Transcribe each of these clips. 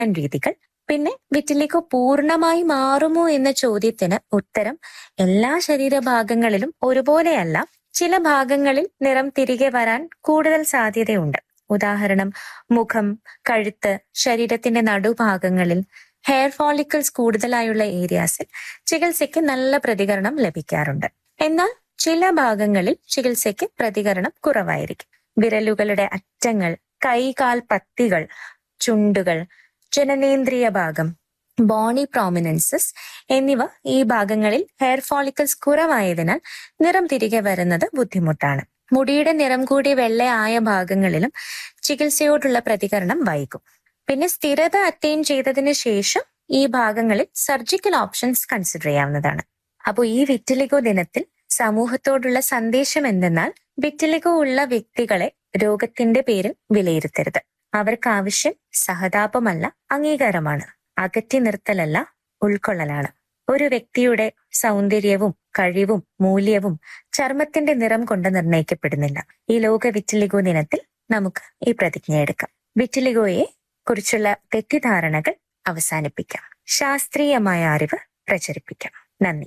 രീതികൾ പിന്നെ വിറ്റിലിഗോ പൂർണ്ണമായി മാറുമോ എന്ന ചോദ്യത്തിന് ഉത്തരം എല്ലാ ശരീരഭാഗങ്ങളിലും ഒരുപോലെയല്ല ചില ഭാഗങ്ങളിൽ നിറം തിരികെ വരാൻ കൂടുതൽ സാധ്യതയുണ്ട് ഉദാഹരണം മുഖം കഴുത്ത് ശരീരത്തിന്റെ നടുഭാഗങ്ങളിൽ ഹെയർ ഫോളിക്കിൾസ് കൂടുതലായുള്ള ഏരിയാസിൽ ചികിത്സയ്ക്ക് നല്ല പ്രതികരണം ലഭിക്കാറുണ്ട് എന്നാൽ ചില ഭാഗങ്ങളിൽ ചികിത്സയ്ക്ക് പ്രതികരണം കുറവായിരിക്കും വിരലുകളുടെ അറ്റങ്ങൾ കൈകാൽ പത്തികൾ ചുണ്ടുകൾ ജനനേന്ദ്രിയ ഭാഗം ബോണി പ്രോമിനൻസസ് എന്നിവ ഈ ഭാഗങ്ങളിൽ ഹെയർ ഫോളിക്കിൾസ് കുറവായതിനാൽ നിറം തിരികെ വരുന്നത് ബുദ്ധിമുട്ടാണ് മുടിയുടെ നിറം കൂടി വെള്ളയായ ഭാഗങ്ങളിലും ചികിത്സയോടുള്ള പ്രതികരണം വൈകും പിന്നെ സ്ഥിരത അറ്റൈൻ ചെയ്തതിന് ശേഷം ഈ ഭാഗങ്ങളിൽ സർജിക്കൽ ഓപ്ഷൻസ് കൺസിഡർ ചെയ്യാവുന്നതാണ് അപ്പോൾ ഈ വിറ്റിലിഗോ ദിനത്തിൽ സമൂഹത്തോടുള്ള സന്ദേശം എന്തെന്നാൽ വിറ്റിലിഗോ ഉള്ള വ്യക്തികളെ രോഗത്തിന്റെ പേരിൽ വിലയിരുത്തരുത് അവർക്ക് ആവശ്യം സഹതാപമല്ല അംഗീകാരമാണ് അകറ്റി നിർത്തലല്ല ഉൾക്കൊള്ളലാണ് ഒരു വ്യക്തിയുടെ സൗന്ദര്യവും കഴിവും മൂല്യവും ചർമ്മത്തിന്റെ നിറം കൊണ്ട് നിർണ്ണയിക്കപ്പെടുന്നില്ല ഈ ലോക വിറ്റിലിഗോ ദിനത്തിൽ നമുക്ക് ഈ പ്രതിജ്ഞ എടുക്കാം വിറ്റിലിഗോയെ കുറിച്ചുള്ള തെറ്റിദ്ധാരണകൾ അവസാനിപ്പിക്കാം ശാസ്ത്രീയമായ അറിവ് പ്രചരിപ്പിക്കാം നന്ദി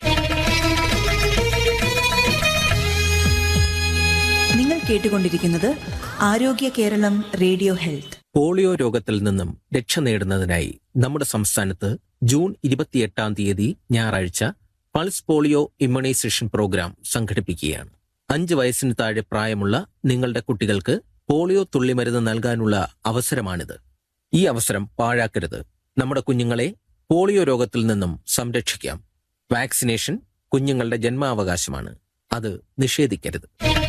നിങ്ങൾ കേട്ടുകൊണ്ടിരിക്കുന്നത് ആരോഗ്യ കേരളം റേഡിയോ ഹെൽത്ത് പോളിയോ രോഗത്തിൽ നിന്നും രക്ഷ നേടുന്നതിനായി നമ്മുടെ സംസ്ഥാനത്ത് ജൂൺ ഇരുപത്തിയെട്ടാം തീയതി ഞായറാഴ്ച പൾസ് പോളിയോ ഇമ്മ്യൂണൈസേഷൻ പ്രോഗ്രാം സംഘടിപ്പിക്കുകയാണ് അഞ്ച് വയസ്സിന് താഴെ പ്രായമുള്ള നിങ്ങളുടെ കുട്ടികൾക്ക് പോളിയോ തുള്ളിമരുന്ന് നൽകാനുള്ള അവസരമാണിത് ഈ അവസരം പാഴാക്കരുത് നമ്മുടെ കുഞ്ഞുങ്ങളെ പോളിയോ രോഗത്തിൽ നിന്നും സംരക്ഷിക്കാം വാക്സിനേഷൻ കുഞ്ഞുങ്ങളുടെ ജന്മാവകാശമാണ് അത് നിഷേധിക്കരുത്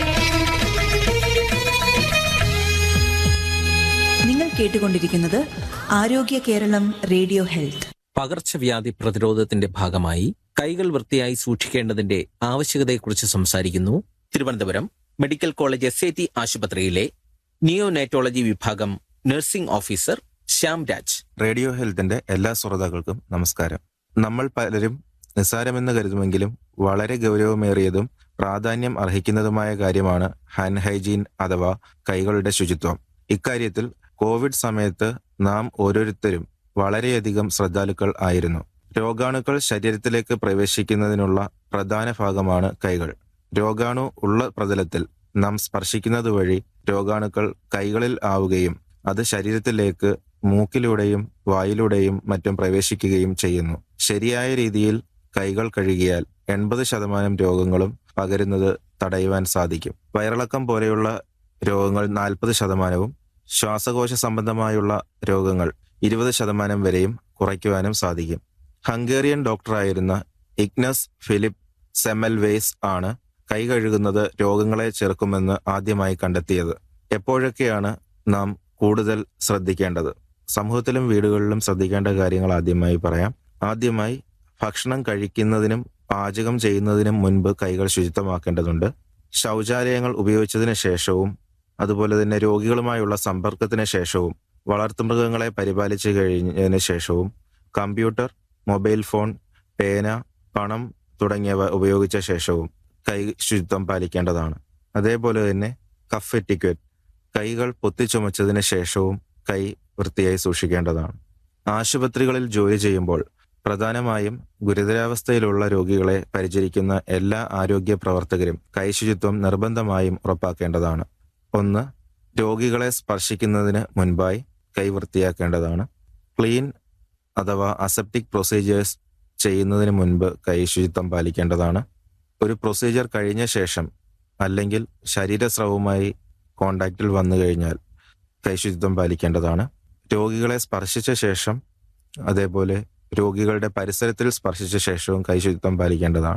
നിങ്ങൾ കേട്ടുകൊണ്ടിരിക്കുന്നത് ആരോഗ്യ കേരളം റേഡിയോ ഹെൽത്ത് പകർച്ചവ്യാധി പ്രതിരോധത്തിന്റെ ഭാഗമായി കൈകൾ വൃത്തിയായി സൂക്ഷിക്കേണ്ടതിന്റെ ആവശ്യകതയെക്കുറിച്ച് സംസാരിക്കുന്നു Thiruvananthapuram medical college S I T ആശുപത്രിയിലെ നിയോനൈറ്റോളജി വിഭാഗം nursing officer Shyam Raj radio ഹെൽത്തിന്റെ എല്ലാ ശ്രോതാക്കൾക്കും നമസ്കാരം നമ്മൾ പലരും നിസ്സാരമെന്ന് കരുതുമെങ്കിലും വളരെ ഗൗരവമേറിയതും പ്രാധാന്യം അർഹിക്കുന്നതുമായ കാര്യമാണ് ഹാൻഡ് ഹൈജീൻ അഥവാ കൈകളുടെ ശുചിത്വം ഇക്കാര്യത്തിൽ കോവിഡ് സമയത്ത് നാം ഓരോരുത്തരും വളരെയധികം ശ്രദ്ധാലുക്കൾ ആയിരുന്നു രോഗാണുക്കൾ ശരീരത്തിലേക്ക് പ്രവേശിക്കുന്നതിനുള്ള പ്രധാന ഭാഗമാണ് കൈകൾ രോഗാണു ഉള്ള പ്രതലത്തിൽ നാം സ്പർശിക്കുന്നത് വഴി രോഗാണുക്കൾ കൈകളിൽ ആവുകയും അത് ശരീരത്തിലേക്ക് മൂക്കിലൂടെയും വായിലൂടെയും മറ്റും പ്രവേശിക്കുകയും ചെയ്യുന്നു ശരിയായ രീതിയിൽ കൈകൾ കഴുകിയാൽ എൺപത് ശതമാനം രോഗങ്ങളും പകരുന്നത് തടയുവാൻ സാധിക്കും വയറിളക്കം പോലെയുള്ള രോഗങ്ങൾ നാൽപ്പത് ശതമാനവും ശ്വാസകോശ സംബന്ധമായുള്ള രോഗങ്ങൾ ഇരുപത് ശതമാനം വരെയും കുറയ്ക്കുവാനും സാധിക്കും ഹംഗേറിയൻ ഡോക്ടറായിരുന്ന ഇഗ്നസ് ഫിലിപ്പ് സെമൽവേസ് ആണ് കൈ കഴുകുന്നത് രോഗങ്ങളെ ചെറുക്കുമെന്ന് ആദ്യമായി കണ്ടെത്തിയത് എപ്പോഴൊക്കെയാണ് നാം കൂടുതൽ ശ്രദ്ധിക്കേണ്ടത് സമൂഹത്തിലും വീടുകളിലും ശ്രദ്ധിക്കേണ്ട കാര്യങ്ങൾ ആദ്യമായി പറയാം ആദ്യമായി ഭക്ഷണം കഴിക്കുന്നതിനും പാചകം ചെയ്യുന്നതിനും മുൻപ് കൈകൾ ശുചിത്വമാക്കേണ്ടതുണ്ട് ശൗചാലയങ്ങൾ ഉപയോഗിച്ചതിന് ശേഷവും അതുപോലെ തന്നെ രോഗികളുമായുള്ള സമ്പർക്കത്തിന് ശേഷവും വളർത്തുമൃഗങ്ങളെ പരിപാലിച്ചു കഴിഞ്ഞതിന് ശേഷവും കമ്പ്യൂട്ടർ മൊബൈൽ ഫോൺ പേന പണം തുടങ്ങിയവ ഉപയോഗിച്ച ശേഷവും കൈ ശുചിത്വം പാലിക്കേണ്ടതാണ് അതേപോലെ തന്നെ കഫ് എറ്റിക്വറ്റ് കൈകൾ പൊത്തിച്ചുമച്ചതിന് ശേഷവും കൈ വൃത്തിയായി സൂക്ഷിക്കേണ്ടതാണ് ആശുപത്രികളിൽ ജോലി ചെയ്യുമ്പോൾ പ്രധാനമായും ഗുരുതരാവസ്ഥയിലുള്ള രോഗികളെ പരിചരിക്കുന്ന എല്ലാ ആരോഗ്യ പ്രവർത്തകരും കൈശുചിത്വം നിർബന്ധമായും ഉറപ്പാക്കേണ്ടതാണ് ഒന്ന് രോഗികളെ സ്പർശിക്കുന്നതിന് മുൻപായി കൈ വൃത്തിയാക്കേണ്ടതാണ് ക്ലീൻ അഥവാ അസെപ്റ്റിക് പ്രൊസീജിയേഴ്സ് ചെയ്യുന്നതിന് മുൻപ് കൈ ശുചിത്വം പാലിക്കേണ്ടതാണ് ഒരു പ്രൊസീജിയർ കഴിഞ്ഞ ശേഷം അല്ലെങ്കിൽ ശരീരസ്രവവുമായി കോണ്ടാക്റ്റിൽ വന്നു കഴിഞ്ഞാൽ കൈശുചിത്വം പാലിക്കേണ്ടതാണ് രോഗികളെ സ്പർശിച്ച ശേഷം അതേപോലെ രോഗികളുടെ പരിസരത്തിൽ സ്പർശിച്ച ശേഷവും കൈശുചിത്വം പാലിക്കേണ്ടതാണ്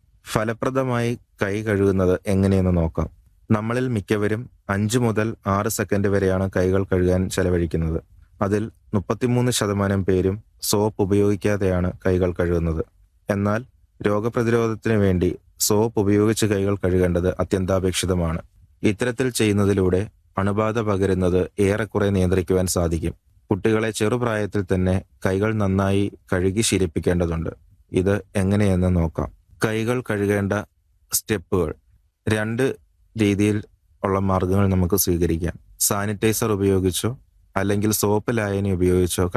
ഫലപ്രദമായി കൈ കഴുകുന്നത് എങ്ങനെയെന്ന് നോക്കാം നമ്മളിൽ മിക്കവരും അഞ്ച് മുതൽ ആറ് സെക്കൻഡ് വരെയാണ് കൈകൾ കഴുകാൻ ചെലവഴിക്കുന്നത് അതിൽ മുപ്പത്തിമൂന്ന് ശതമാനം പേരും സോപ്പ് ഉപയോഗിക്കാതെയാണ് കൈകൾ കഴുകുന്നത് എന്നാൽ രോഗപ്രതിരോധത്തിന് വേണ്ടി സോപ്പ് ഉപയോഗിച്ച് കൈകൾ കഴുകേണ്ടത് അത്യന്താപേക്ഷിതമാണ് ഇത്തരത്തിൽ ചെയ്യുന്നതിലൂടെ അണുബാധ പകരുന്നത് ഏറെക്കുറെ നിയന്ത്രിക്കുവാൻ സാധിക്കും കുട്ടികളെ ചെറുപ്രായത്തിൽ തന്നെ കൈകൾ നന്നായി കഴുകി ശീലിപ്പിക്കേണ്ടതുണ്ട് ഇത് എങ്ങനെയെന്ന് നോക്കാം കൈകൾ കഴുകേണ്ട സ്റ്റെപ്പുകൾ രണ്ട് രീതിയിൽ ഉള്ള മാർഗങ്ങൾ നമുക്ക് സ്വീകരിക്കാം സാനിറ്റൈസർ ഉപയോഗിച്ചോ അല്ലെങ്കിൽ സോപ്പ് ലായനി ഉപയോഗിച്ചോ